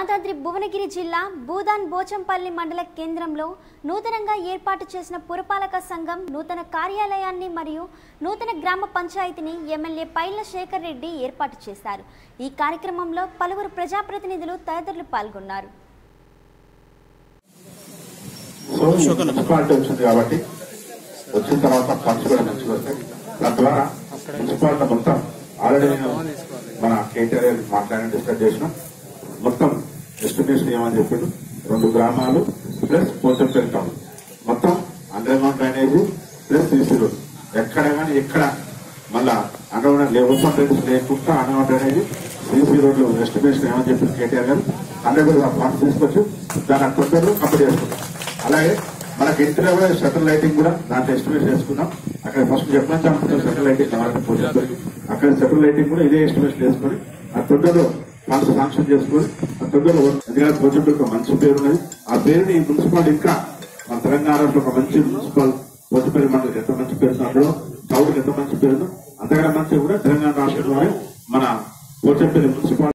యాదాద్రి భువనగిరి జిల్లా భూదాన్ బోచంపల్లి మండల కేంద్రంలో నూతనంగా ఏర్పాటు చేసిన పురపాలక సంఘం నూతన కార్యాలయాన్ని మరియు నూతన గ్రామ పంచాయతీని ఎమ్మెల్యే పైల శేఖర్ రెడ్డి ఏర్పాటు చేశారు ఈ కార్యక్రమంలో పలువురు ప్రజాప్రతినిధులు తదితరులు పాల్గొన్నారు సో మున్సిపాలిటీ వచ్చింది కాబట్టి వచ్చిన తర్వాత ఫండ్స్ కూడా మంచిగా వస్తాయి తద్వారా మున్సిపాలిటీ మొత్తం ఆల్రెడీ నేను మన కేటీఆర్ గారికి మాట్లాడి డిస్కస్ చేసిన మొత్తం ఎస్టిమేషన్ ఏమని చెప్పిండు రెండు గ్రామాలు ప్లస్ పోచంపల్లి టౌన్ మొత్తం underground drainage plus CC road ఎక్కడ కానీ ఎక్కడ మళ్ళా అండర్ గ్రౌండ్ ఓపెన్ డ్రైనేజ్ లేకుండా అండర్ గ్రౌండ్ డ్రైనేజ్ సీసీ రోడ్లు ఎస్టిమేషన్ ఏమని చెప్పింది కేటీఆర్ గారు హండ్రెడ్ ఫండ్స్ తీసుకొచ్చి దాని తొందరలో కంప్లీట్ చేసుకుంటాం అలాగే మనకి ఇంట్లో షటర్ లైటింగ్ కూడా దాంట్లో ఎస్టిమేట్ చేసుకున్నాం అక్కడ ఫస్ట్ చెప్పడం అనుకుంటాం షటర్ లైటింగ్ కావాలని పోలీసులు అక్కడ షటర్ లైటింగ్ కూడా ఇదే ఎస్టిమేషన్ చేసుకుని ఆ తొందరలో ఫండ్స్ శాంక్షన్ చేసుకుని ఆ తొందరలో ఎందుకంటే పోచంపల్లికి ఒక మంచి పేరు ఉన్నది ఆ పేరుని ఈ మున్సిపాలిటీ ఇంకా మన తెలంగాణలో ఒక మంచి మున్సిపల్ పోచంపల్లి మండలికి ఎంత మంచి పేరు అందులో టౌన్కి ఎంత మంచి పేరు అంతకన్నా మంచి కూడా తెలంగాణ రాష్ట్రంలోనే మన పోచంపల్లి మున్సిపాలిటీ